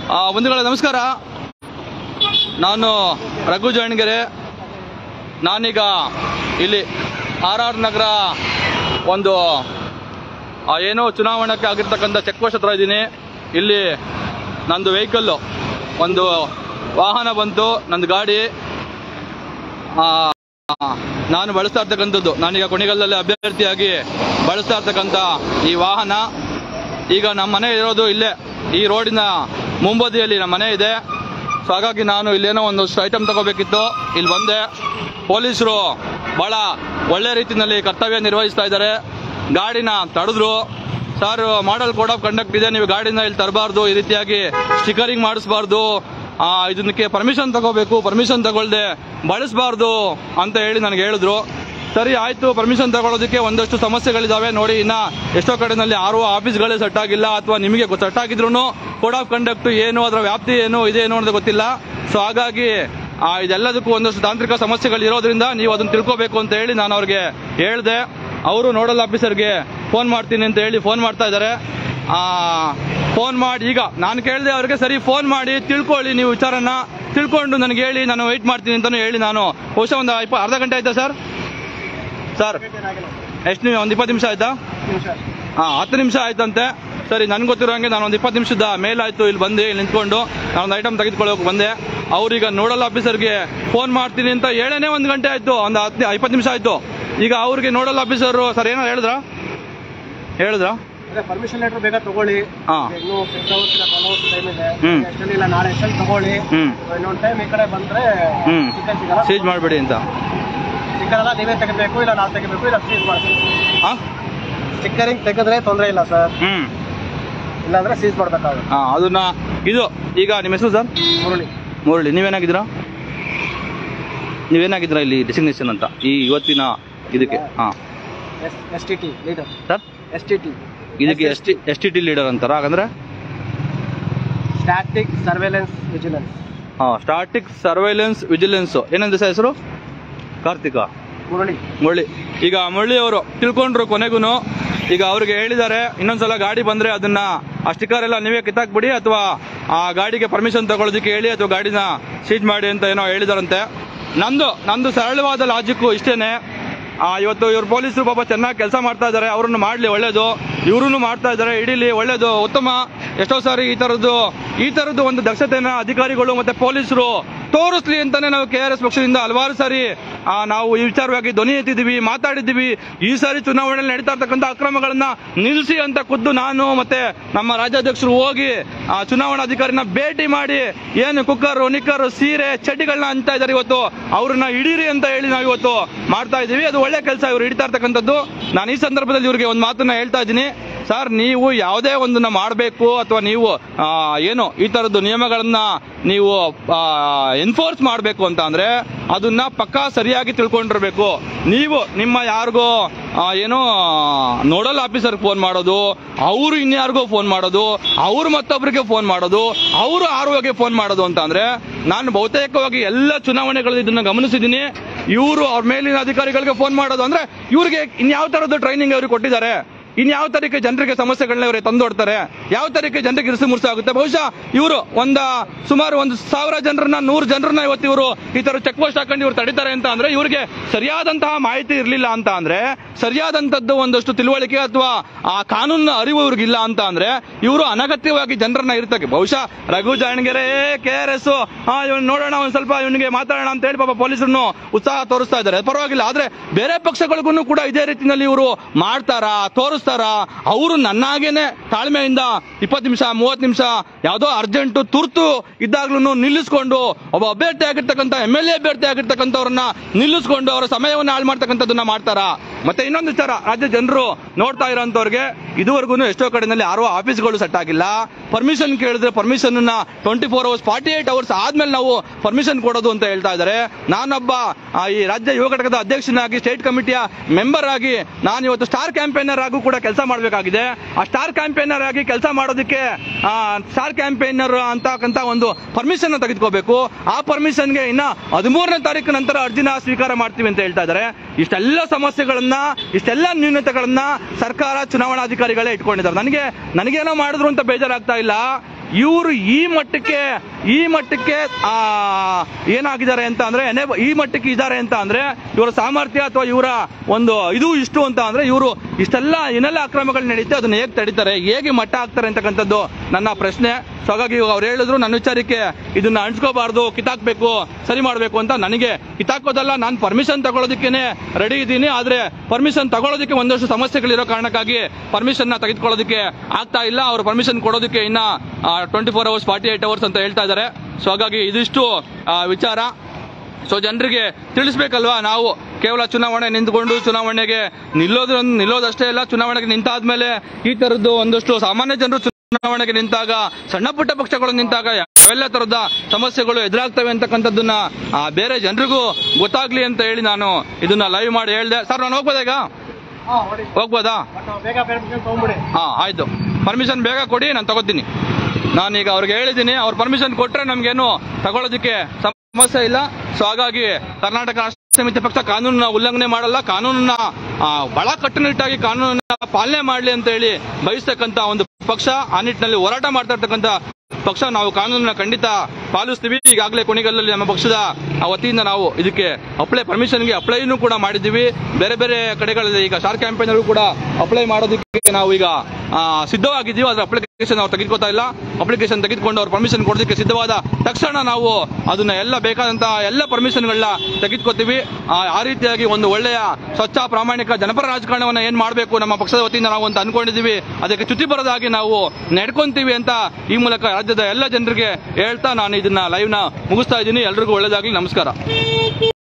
ಆ, ಬಂಧುಗಳೇ ನಮಸ್ಕಾರ ನಾನು ರಘು ಜಾಣಗೆರೆ ನಾನೀಗ ಇಲ್ಲಿ ಆರ್ ಆರ್ ನಗರ ಒಂದು ಆ, ಏನೋ ಚುನಾವಣೆಗೆ ಆಗಿರ್ತಕ್ಕಂಥ ಚೆಕ್ ಪೋಸ್ಟ್ ಹತ್ರ ಇದ್ದೀನಿ ಇಲ್ಲಿ ನಂದು ವೆಹಿಕಲ್ಲು ಒಂದು ವಾಹನ ಬಂತು ನಂದು ಗಾಡಿ ಆ, ನಾನು ಬಳಸ್ತಾ ಇರ್ತಕ್ಕಂಥದ್ದು ನಾನೀಗ ಕೊನೆಗಾಲದಲ್ಲಿ ಅಭ್ಯರ್ಥಿಯಾಗಿ ಬಳಸ್ತಾ ಇರ್ತಕ್ಕಂಥ ಈ ವಾಹನ ಈಗ ನಮ್ಮ ಮನೆ ಇರೋದು ಇಲ್ಲೇ ಈ ರೋಡಿನ ಮುಂಬದಿಯಲ್ಲಿ ನಮ್ಮ ಮನೆ ಇದೆ ಸೊ ಹಾಗಾಗಿ ನಾನು ಇಲ್ಲೇನೋ ಒಂದಷ್ಟು ಐಟಮ್ ತಗೋಬೇಕಿತ್ತು ಇಲ್ಲಿ ಬಂದೆ ಪೊಲೀಸರು ಬಹಳ ಒಳ್ಳೆ ರೀತಿಯಲ್ಲಿ ಕರ್ತವ್ಯ ನಿರ್ವಹಿಸ್ತಾ ಇದ್ದಾರೆ ಗಾಡಿನ ತಡೆದ್ರು sir model code of conduct ಇದೆ ನೀವು ಗಾಡಿನ ಇಲ್ಲಿ ತರಬಾರ್ದು ಈ ರೀತಿಯಾಗಿ ಸ್ಟಿಕರಿಂಗ್ ಮಾಡಿಸ್ಬಾರ್ದು ಆ, ಇದಕ್ಕೆ ಪರ್ಮಿಷನ್ ತಗೋಬೇಕು ಪರ್ಮಿಷನ್ ತಗೊಳ್ದೆ ಬಳಸಬಾರ್ದು ಅಂತ ಹೇಳಿ ನನಗೆ ಹೇಳಿದ್ರು ಸರಿ ಆಯ್ತು ಪರ್ಮಿಷನ್ ತಗೊಳ್ಳೋದಕ್ಕೆ ಒಂದಷ್ಟು ಸಮಸ್ಯೆಗಳಿದಾವೆ ನೋಡಿ ಇನ್ನ ಎಷ್ಟೋ ಕಡೆನಲ್ಲಿ ಆರ್ ಒ ಆಫೀಸ್ಗಳೇ ಸೆಟ್ ಆಗಿಲ್ಲ ಅಥವಾ ನಿಮಗೆ ಸೆಟ್ ಆಗಿದ್ರು ಕೋಡ್ ಆಫ್ ಕಂಡಕ್ಟ್ ಏನು ಅದರ ವ್ಯಾಪ್ತಿ ಏನು ಇದೇನು ಅನ್ನೋದು ಗೊತ್ತಿಲ್ಲ ಸೊ ಹಾಗಾಗಿ ಆ, ಇದೆಲ್ಲದಕ್ಕೂ ಒಂದಷ್ಟು ತಾಂತ್ರಿಕ ಸಮಸ್ಯೆಗಳು ಇರೋದ್ರಿಂದ ನೀವು ಅದನ್ನ ತಿಳ್ಕೋಬೇಕು ಅಂತ ಹೇಳಿ ನಾನು ಅವ್ರಿಗೆ ಹೇಳಿದೆ ಅವರು ನೋಡಲ್ ಆಫೀಸರ್ಗೆ ಫೋನ್ ಮಾಡ್ತೀನಿ ಅಂತ ಹೇಳಿ ಫೋನ್ ಮಾಡ್ತಾ ಇದ್ದಾರೆ ಫೋನ್ ಮಾಡಿ ಈಗ ನಾನು ಕೇಳಿದೆ ಅವ್ರಿಗೆ ಸರಿ ಫೋನ್ ಮಾಡಿ ತಿಳ್ಕೊಳ್ಳಿ ನೀವು ವಿಚಾರನ ತಿಳ್ಕೊಂಡು ನನಗೆ ಹೇಳಿ ನಾನು ವೆಯ್ಟ್ ಮಾಡ್ತೀನಿ ಅಂತಾನು ಹೇಳಿ ನಾನು ಬಹುಶಃ ಒಂದು ಇಪ್ಪ ಅರ್ಧ ಗಂಟೆ ಆಯ್ತಾ ಸರ್ ಸರ್ ಎಷ್ಟು ನೀವು ಒಂದು ಇಪ್ಪತ್ತು ನಿಮಿಷ ಆಯ್ತಾ ಹಾ ಹತ್ತು ನಿಮಿಷ ಆಯ್ತಂತೆ ಸರಿ ನನ್ಗೆ ಗೊತ್ತಿರೋ ಹಂಗೆ ನಾನು ಒಂದು ಇಪ್ಪತ್ತು ನಿಮಿಷದ ಮೇಲಾಯ್ತು ಇಲ್ಲಿ ಬಂದು ಇಲ್ಲಿ ನಿಂತ್ಕೊಂಡು ನಾನು ಒಂದು ಐಟಮ್ ತೆಗೆದುಕೊಳ್ಳೋಕೆ ಬಂದೆ ಅವ್ರೀಗ ನೋಡಲ್ ಆಫೀಸರ್ಗೆ ಫೋನ್ ಮಾಡ್ತೀನಿ ಅಂತ ಹೇಳೇನೆ ಒಂದು ಗಂಟೆ ಆಯ್ತು ಒಂದು ಹತ್ತು ಇಪ್ಪತ್ತು ನಿಮಿಷ ಆಯ್ತು ಈಗ ಅವ್ರಿಗೆ ನೋಡಲ್ ಆಫೀಸರ್ ಸರ್ ಏನಾರು ಹೇಳಿದ್ರಾ ಹೇಳಿದ್ರಾ ಅದೇ ಪರ್ಮಿಷನ್ ಲೆಟರ್ ಬೇಗ ತಗೊಳ್ಳಿ ಹಾ. ಇನ್ನು ಸಿಕ್ಸ್ ಅವರ್ಸ್ ಇಲ್ಲ ಟ್ವೆಲ್ ಅವರ್ಸ್ ಟೈಮ್ ಇದೆ ಹ್ಮ್. ಎಷ್ಟಲ್ಲಿ ಇಲ್ಲ ನಾಳೆ ಎಷ್ಟಲ್ಲಿ ತಗೊಳ್ಳಿ ಹ್ಮ್ ಇನ್ನೊಂದು ಟೈಮ್ ಈ ಕಡೆ ಬಂದ್ರೆ ಹ್ಮ್ ಚಿಕನ್ ಸಿಗಲ್ಲ ಸೀಜ್ ಮಾಡಬೇಡಿ ಅಂತ ಸ್ಟಿಕ್ಕರ್ ಎಲ್ಲ ನೀವೇ ತೆಗಿಬೇಕು ಇಲ್ಲ ನಾವು ತೆಗಿಬೇಕು ಇಲ್ಲ ಸೀಸ್ ಮಾಡ್ಬೇಕು ಹಾ ಸ್ಟಿಕ್ಕರಿಂಗ್ ತೆಗೆದ್ರೆ ತೊಂದರೆ ಇಲ್ಲ ಸರ್ ಹ್ಮ್ ಇಲ್ಲಾಂದ್ರೆ ಸೀಸ್ ಮಾಡ್ಬೇಕಾಗುತ್ತೆ ಹಾ ಅದನ್ನ ಇದು ಈಗ ನಿಮ್ಮ ಹೆಸರು ಸರ್ ಮುರುಳಿ ಮುರಳಿ ನೀವೇನಾಗಿದ್ದೀರಾ ನೀವೇನಾಗಿದ್ದೀರಾ ಇಲ್ಲಿ ಡೆಸಿಗ್ನೇಷನ್ ಅಂತ ಈ ಇವತ್ತಿನ ಇದಕ್ಕೆ ಹಾ S S T T leader sir S T T ಇದಕ್ಕೆ S T S T T leader ಅಂತಾರ ಹಾಗಂದ್ರೆ ಸ್ಟ್ಯಾಟಿಕ್ ಸರ್ವೇಲೆನ್ಸ್ ವಿಜಿಲೆನ್ಸ್ ಹಾ ಸ್ಟಾಟಿಕ್ ಸರ್ವೈಲೆನ್ಸ್ ವಿಜಿಲೆನ್ಸ್ ಏನಂದ್ರೆ ಸರ್ ಹೆಸರು ಕಾರ್ತಿಕ ಮುರುಳಿ ಮುರಳಿ ಈಗ ಮುರಳಿ ಅವರು ತಿಳ್ಕೊಂಡ್ರು ಕೊನೆಗೂ ಈಗ ಅವ್ರಿಗೆ ಹೇಳಿದ್ದಾರೆ ಇನ್ನೊಂದ್ಸಲ ಗಾಡಿ ಬಂದ್ರೆ ಅದನ್ನ ಆ ಸ್ಟಿಕ್ಕರ್ ಎಲ್ಲ ನೀವೇ ಕಿತ್ತಾಕ್ಬಿಡಿ ಅಥವಾ ಆ ಗಾಡಿಗೆ ಪರ್ಮಿಷನ್ ತಗೊಳ್ಳೋದಕ್ಕೆ ಹೇಳಿ ಅಥವಾ ಗಾಡಿನ ಸೀಟ್ ಮಾಡಿ ಅಂತ ಏನೋ ಹೇಳಿದಾರಂತೆ ನಂದು ನಂದು ಸರಳವಾದ ಲಾಜಿಕ್ಕು ಇಷ್ಟೇನೆ ಆ, ಇವತ್ತು ಇವ್ರು ಪೊಲೀಸರು ಪಾಪ ಚೆನ್ನಾಗಿ ಕೆಲಸ ಮಾಡ್ತಾ ಇದ್ದಾರೆ ಅವ್ರನ್ನ ಮಾಡ್ಲಿ ಒಳ್ಳೇದು ಇವ್ರು ಮಾಡ್ತಾ ಇದ್ದಾರೆ ಇಡೀಲಿ ಒಳ್ಳೇದು ಉತ್ತಮ ಎಷ್ಟೋ ಸಾರಿ ಈ ತರದ್ದು ಈ ತರದ್ದು ಒಂದು ದಕ್ಷತೆನ ಅಧಿಕಾರಿಗಳು ಮತ್ತೆ ಪೊಲೀಸರು ತೋರಿಸ್ಲಿ ಅಂತಾನೆ ನಾವು ಕೆ ಆರ್ ಎಸ್ ಪಕ್ಷದಿಂದ ಹಲವಾರು ಸಾರಿ ಆ, ನಾವು ಈ ವಿಚಾರವಾಗಿ ಧ್ವನಿ ಎತ್ತಿದ್ದೀವಿ ಮಾತಾಡಿದ್ದೀವಿ ಈ ಸಾರಿ ಚುನಾವಣೆಯಲ್ಲಿ ನಡೀತಾ ಇರ್ತಕ್ಕಂಥ ಅಕ್ರಮಗಳನ್ನ ನಿಲ್ಲಿಸಿ ಅಂತ ಖುದ್ದು ನಾನು ಮತ್ತೆ ನಮ್ಮ ರಾಜ್ಯಾಧ್ಯಕ್ಷರು ಹೋಗಿ ಆ ಚುನಾವಣಾಧಿಕಾರಿನ ಭೇಟಿ ಮಾಡಿ ಏನು ಕುಕ್ಕರ್ ನಿಕ್ಕರ್ ಸೀರೆ ಚಡ್ಡಿಗಳನ್ನ ಅಂತ ಇದ್ದಾರೆ ಇವತ್ತು ಅವ್ರನ್ನ ಹಿಡೀರಿ ಅಂತ ಹೇಳಿ ನಾವು ಇವತ್ತು ಮಾಡ್ತಾ ಇದ್ದೀವಿ ಅದು ಒಳ್ಳೆ ಕೆಲಸ ಇವರು ಹಿಡಿತಾ ಇರ್ತಕ್ಕಂಥದ್ದು ನಾನು ಈ ಸಂದರ್ಭದಲ್ಲಿ ಇವರಿಗೆ ಒಂದು ಮಾತನ್ನ ಹೇಳ್ತಾ ಇದ್ದೀನಿ ಸರ್ ನೀವು ಯಾವುದೇ ಒಂದನ್ನ ಮಾಡಬೇಕು ಅಥವಾ ನೀವು ಆ, ಏನು ಈ ತರದ್ದು ನಿಯಮಗಳನ್ನ ನೀವು ಎನ್ಫೋರ್ಸ್ ಮಾಡಬೇಕು ಅಂತ ಅಂದ್ರೆ ಅದನ್ನ ಪಕ್ಕಾ ಸರಿಯಾಗಿ ತಿಳ್ಕೊಂಡಿರ್ಬೇಕು ನೀವು ನಿಮ್ಮ ಯಾರಿಗೋ ಆ, ಏನೋ ನೋಡಲ್ ಆಫೀಸರ್ ಫೋನ್ ಮಾಡೋದು ಅವರು ಇನ್ಯಾರಿಗೋ ಫೋನ್ ಮಾಡೋದು ಅವರು ಮತ್ತೊಬ್ಬರಿಗೆ ಫೋನ್ ಮಾಡೋದು ಅವರು ಆರ್ ಒಗೆ ಫೋನ್ ಮಾಡೋದು ಅಂತ ಅಂದ್ರೆ ನಾನು ಬಹುತೇಕವಾಗಿ ಎಲ್ಲ ಚುನಾವಣೆಗಳಲ್ಲಿ ಇದನ್ನ ಗಮನಿಸಿದ್ದೀನಿ ಇವರು ಅವ್ರ ಮೇಲಿನ ಅಧಿಕಾರಿಗಳಿಗೆ ಫೋನ್ ಮಾಡೋದು ಅಂದ್ರೆ ಇವ್ರಿಗೆ ಇನ್ಯಾವ ತರದ್ದು ಟ್ರೈನಿಂಗ್ ಅವ್ರಿಗೆ ಕೊಟ್ಟಿದ್ದಾರೆ ಇನ್ಯಾವ ತರೀಕೆ ಜನರಿಗೆ ಸಮಸ್ಯೆಗಳನ್ನ ಇವರು ತಂದೊಡ್ತಾರೆ ಯಾವ ತರೀಕೆ ಜನರಿಗೆ ಇರಿಸು ಮುರ್ಸು ಆಗುತ್ತೆ ಬಹುಶಃ ಇವರು ಒಂದ ಸುಮಾರು ಒಂದು ಸಾವಿರ ಜನರನ್ನ ನೂರು ಜನರನ್ನ ಇವತ್ತು ಇವರು ಈ ತರ ಚೆಕ್ ಪೋಸ್ಟ್ ಹಾಕೊಂಡು ಇವ್ರು ತಡಿತಾರೆ ಅಂತ ಅಂದ್ರೆ ಇವರಿಗೆ ಸರಿಯಾದಂತಹ ಮಾಹಿತಿ ಇರಲಿಲ್ಲ ಅಂತ ಅಂದ್ರೆ ಸರಿಯಾದಂತದ್ದು ಒಂದಷ್ಟು ತಿಳುವಳಿಕೆ ಅಥವಾ ಆ ಕಾನೂನಿನ ಅರಿವು ಇವ್ರಿಗಿಲ್ಲ ಅಂತ ಅಂದ್ರೆ ಇವರು ಅನಗತ್ಯವಾಗಿ ಜನರನ್ನ ಇರ್ತಕ್ಕೆ ಬಹುಶಃ Raghu Janagere K R S ಹಾ ಇವನ್ ನೋಡೋಣ ಒಂದ್ ಸ್ವಲ್ಪ ಇವನಿಗೆ ಮಾತಾಡೋಣ ಅಂತ ಹೇಳಿ ಪಾಪ ಪೊಲೀಸರನ್ನು ಉತ್ಸಾಹ ತೋರಿಸ್ತಾ ಇದ್ದಾರೆ ಪರವಾಗಿಲ್ಲ ಆದ್ರೆ ಬೇರೆ ಪಕ್ಷಗಳಿಗೂ ಕೂಡ ಇದೇ ರೀತಿಯಲ್ಲಿ ಇವರು ಮಾಡ್ತಾರಾ ತೋರಿಸ್ತಾರಾ ಅವರು ನನ್ನಾಗೇನೆ ತಾಳ್ಮೆಯಿಂದ ಇಪ್ಪತ್ತು ನಿಮಿಷ ಮೂವತ್ತು ನಿಮಿಷ ಯಾವುದೋ ಅರ್ಜೆಂಟ್ ತುರ್ತು ಇದ್ದಾಗ್ಲೂ ನಿಲ್ಲಿಸ್ಕೊಂಡು ಒಬ್ಬ ಅಭ್ಯರ್ಥಿ ಆಗಿರ್ತಕ್ಕಂಥ ಎಂ ಎಲ್ ಎ ಅಭ್ಯರ್ಥಿ ಆಗಿರ್ತಕ್ಕಂಥವ್ರನ್ನ ನಿಲ್ಲಿಸ್ಕೊಂಡು ಅವರ ಸಮಯವನ್ನು ಹಾಳು ಮಾಡ್ತಕ್ಕಂಥದ್ದನ್ನ ಮಾಡ್ತಾರಾ ಮತ್ತೆ ಇನ್ನೊಂದು ವಿಚಾರ ರಾಜ್ಯ ಜನರು ನೋಡ್ತಾ ಇರೋಂಥವ್ರಿಗೆ ಇದುವರೆಗೂ ಎಷ್ಟೋ ಕಡೆನಲ್ಲಿ ಯಾರೋ ಆಫೀಸ್ಗಳು ಸೆಟ್ ಆಗಿಲ್ಲ ಪರ್ಮಿಷನ್ ಕೇಳಿದ್ರೆ permission twenty four hours forty eight hours ಆದ್ಮೇಲೆ ನಾವು ಪರ್ಮಿಷನ್ ಕೊಡೋದು ಅಂತ ಹೇಳ್ತಾ ಇದ್ದಾರೆ ನಾನೊಬ್ಬ ಆ, ಈ ರಾಜ್ಯ ಯುವ ಘಟಕದ ಅಧ್ಯಕ್ಷನಾಗಿ ಸ್ಟೇಟ್ ಕಮಿಟಿಯ ಮೆಂಬರ್ ಆಗಿ ನಾನು ಇವತ್ತು ಸ್ಟಾರ್ ಕ್ಯಾಂಪೇನರ್ ಆಗೂ ಕೂಡ ಕೆಲಸ ಮಾಡಬೇಕಾಗಿದೆ ಆ ಸ್ಟಾರ್ ಕ್ಯಾಂಪೇನರ್ ಆಗಿ ಕೆಲಸ ಮಾಡೋದಕ್ಕೆ ಆ, ಸ್ಟಾರ್ ಕ್ಯಾಂಪೇನರ್ ಅಂತಕ್ಕಂಥ ಒಂದು ಪರ್ಮಿಷನ್ ತೆಗೆದುಕೋಬೇಕು ಆ ಪರ್ಮಿಷನ್ಗೆ ಇನ್ನ ಹದಿಮೂರನೇ ತಾರೀಕು ನಂತರ ಅರ್ಜಿನ ಸ್ವೀಕಾರ ಮಾಡ್ತೀವಿ ಅಂತ ಹೇಳ್ತಾ ಇದ್ದಾರೆ ಇಷ್ಟೆಲ್ಲ ಸಮಸ್ಯೆಗಳನ್ನ ಇಷ್ಟೆಲ್ಲ ನ್ಯೂನತೆಗಳನ್ನ ಸರ್ಕಾರ ಚುನಾವಣಾಧಿಕಾರಿಗಳೇ ಇಟ್ಕೊಂಡಿದ್ದಾರೆ ನನಗೆ ನನಗೇನೋ ಮಾಡಿದ್ರು ಅಂತ ಬೇಜಾರಾಗ್ತಾ ಇಲ್ಲ ಇವರು ಈ ಮಟ್ಟಕ್ಕೆ ಈ ಮಟ್ಟಕ್ಕೆ ಆ ಏನಾಗಿದ್ದಾರೆ ಅಂತ ಅಂದ್ರೆ ಎನೆ- ಈ ಮಟ್ಟಕ್ಕೆ ಇದ್ದಾರೆ ಅಂತ ಅಂದ್ರೆ ಇವರ ಸಾಮರ್ಥ್ಯ ಅಥವಾ ಇವರ ಒಂದು ಇದು ಇಷ್ಟು ಅಂತ ಅಂದ್ರೆ ಇವರು ಇಷ್ಟೆಲ್ಲ ಏನೆಲ್ಲ ಅಕ್ರಮಗಳು ನಡೀತೆ ಅದನ್ನ ಹೇಗೆ ತಡೀತಾರೆ ಹೇಗೆ ಮಟ್ಟ ಹಾಕ್ತಾರೆ ಅಂತಕ್ಕಂಥದ್ದು ನನ್ನ ಪ್ರಶ್ನೆ ಸೊ ಹಾಗಾಗಿ ಇವಾಗ ಅವ್ರು ಹೇಳಿದ್ರು ನನ್ನ ವಿಚಾರಕ್ಕೆ ಇದನ್ನ ಅಣಿಸ್ಕೋಬಾರ್ದು ಕಿತ್ತಾಕ್ಬೇಕು ಸರಿ ಮಾಡಬೇಕು ಅಂತ ನನಗೆ ಕಿತ್ತಾಕೋದಲ್ಲ ನಾನು ಪರ್ಮಿಷನ್ ತಗೊಳ್ಳೋದಕ್ಕೇನೆ ರೆಡಿ ಇದ್ದೀನಿ ಆದ್ರೆ ಪರ್ಮಿಷನ್ ತಗೊಳ್ಳೋದಕ್ಕೆ ಒಂದಷ್ಟು ಸಮಸ್ಯೆಗಳಿರೋ ಕಾರಣಕ್ಕಾಗಿ ಪರ್ಮಿಷನ್ ನ ತೆಗೆದುಕೊಳ್ಳೋದಕ್ಕೆ ಆಗ್ತಾ ಇಲ್ಲ ಅವ್ರು ಪರ್ಮಿಷನ್ ಕೊಡೋದಕ್ಕೆ ಇನ್ನ twenty four hours forty eight hours ಅಂತ ಹೇಳ್ತಾ ಇದ್ದಾರೆ ಸೊ ಹಾಗಾಗಿ ಇದಿಷ್ಟು ಆ, ವಿಚಾರ ಸೊ ಜನರಿಗೆ ತಿಳಿಸ್ಬೇಕಲ್ವಾ ನಾವು ಕೇವಲ ಚುನಾವಣೆ ನಿಂತ್ಕೊಂಡು ಚುನಾವಣೆಗೆ ನಿಲ್ಲೋದು ನಿಲ್ಲೋದಷ್ಟೇ ಇಲ್ಲ ಚುನಾವಣೆಗೆ ನಿಂತಾದ್ಮೇಲೆ ಈ ತರದ್ದು ಒಂದಷ್ಟು ಸಾಮಾನ್ಯ ಜನರು ಚುನಾವಣೆಗೆ ನಿಂತಾಗ ಸಣ್ಣ ಪುಟ್ಟ ಪಕ್ಷಗಳು ನಿಂತಾಗ ಯಾವೆಲ್ಲ ತರದ ಸಮಸ್ಯೆಗಳು ಎದುರಾಗ್ತವೆ ಅಂತಕ್ಕಂಥದ್ದನ್ನ ಆ, ಬೇರೆ ಜನರಿಗೂ ಗೊತ್ತಾಗ್ಲಿ ಅಂತ ಹೇಳಿ ನಾನು ಇದನ್ನ ಲೈವ್ ಮಾಡಿ ಹೇಳ್ದೆ ಸರ್ ನಾನು ಹೋಗ್ಬೋದಾ ಈಗ ಹಾ ಹೊಡಿ ಹೋಗ್ಬೋದಾ ಬಟ್ ಬೇಗ ಪರ್ಮಿಷನ್ ತಗೊಂಬಿಡಿ ಹಾ ಆಯ್ತು ಪರ್ಮಿಷನ್ ಬೇಗ ಕೊಡಿ ನಾನು ತಗೋತೀನಿ ನಾನೀಗ ಅವ್ರಿಗೆ ಹೇಳಿದ್ದೀನಿ ಅವ್ರು ಪರ್ಮಿಷನ್ ಕೊಟ್ರೆ ನಮ್ಗೇನು ತಗೊಳ್ಳೋದಕ್ಕೆ ಸಮಸ್ಯೆ ಇಲ್ಲ ಸೊ ಹಾಗಾಗಿ ಕರ್ನಾಟಕ ರಾಷ್ಟ್ರ ಸಮಿತಿ ಪಕ್ಷ ಕಾನೂನನ್ನ ಉಲ್ಲಂಘನೆ ಮಾಡಲ್ಲ ಕಾನೂನನ್ನ ಆ, ಬಹಳ ಕಟ್ಟುನಿಟ್ಟಾಗಿ ಕಾನೂನನ್ನ ಪಾಲನೆ ಮಾಡಲಿ ಅಂತ ಹೇಳಿ ಬಯಸ್ತಕ್ಕಂತ ಒಂದು ಪಕ್ಷ ಆ ನಿಟ್ಟಿನಲ್ಲಿ ಹೋರಾಟ ಮಾಡ್ತಾ ಇರ್ತಕ್ಕಂಥ ಪಕ್ಷ ನಾವು ಕಾನೂನನ್ನ ಖಂಡಿತ ಪಾಲಿಸ್ತೀವಿ ಈಗಾಗಲೇ ಕೊನೆಗಲ್ಲಲ್ಲಿ ನಮ್ಮ ಪಕ್ಷದ ಆ ವತಿಯಿಂದ ನಾವು ಇದಕ್ಕೆ ಅಪ್ಲೈ ಪರ್ಮಿಷನ್ಗೆ ಅಪ್ಲೈನೂ ಕೂಡ ಮಾಡಿದ್ದೀವಿ ಬೇರೆ ಬೇರೆ ಕಡೆಗಳಲ್ಲಿ ಈಗ ಶಾರ್ ಕ್ಯಾಂಪೇನ್ ಕೂಡ ಅಪ್ಲೈ ಮಾಡೋದಕ್ಕೆ ನಾವು ಈಗ ಆ, ಸಿದ್ಧವಾಗಿದ್ದೀವಿ ಅದ್ರ ಅಪ್ಲಿಕೇಶನ್ ಅವ್ರು ತೆಗೆದುಕೊತಾ ಇಲ್ಲ ಅಪ್ಲಿಕೇಶನ್ ತೆಗೆದುಕೊಂಡು ಅವ್ರು ಪರ್ಮಿಷನ್ ಕೊಡೋದಕ್ಕೆ ಸಿದ್ಧವಾದ ತಕ್ಷಣ ನಾವು ಅದನ್ನ ಎಲ್ಲ ಬೇಕಾದಂತ ಎಲ್ಲ ಪರ್ಮಿಷನ್ಗಳನ್ನ ತೆಗೆದುಕೊತೀವಿ ಆ ಆ ರೀತಿಯಾಗಿ ಒಂದು ಒಳ್ಳೆಯ ಸ್ವಚ್ಛ ಪ್ರಾಮಾಣಿಕ ಜನಪರ ರಾಜಕಾರಣವನ್ನ ಏನ್ ಮಾಡಬೇಕು ನಮ್ಮ ಪಕ್ಷದ ವತಿಯಿಂದ ನಾವು ಅಂತ ಅನ್ಕೊಂಡಿದೀವಿ ಅದಕ್ಕೆ ಚ್ಯುತಿ ಬರದಾಗಿ ನಾವು ನಡ್ಕೊಂತೀವಿ ಅಂತ ಈ ಮೂಲಕ ರಾಜ್ಯದ ಎಲ್ಲ ಜನರಿಗೆ ಹೇಳ್ತಾ ನಾನು ಇದನ್ನ ಲೈವ್ ನ ಮುಗಿಸ್ತಾ ಇದ್ದೀನಿ ಎಲ್ರಿಗೂ ಒಳ್ಳೇದಾಗ್ಲಿ ನಮಸ್ಕಾರ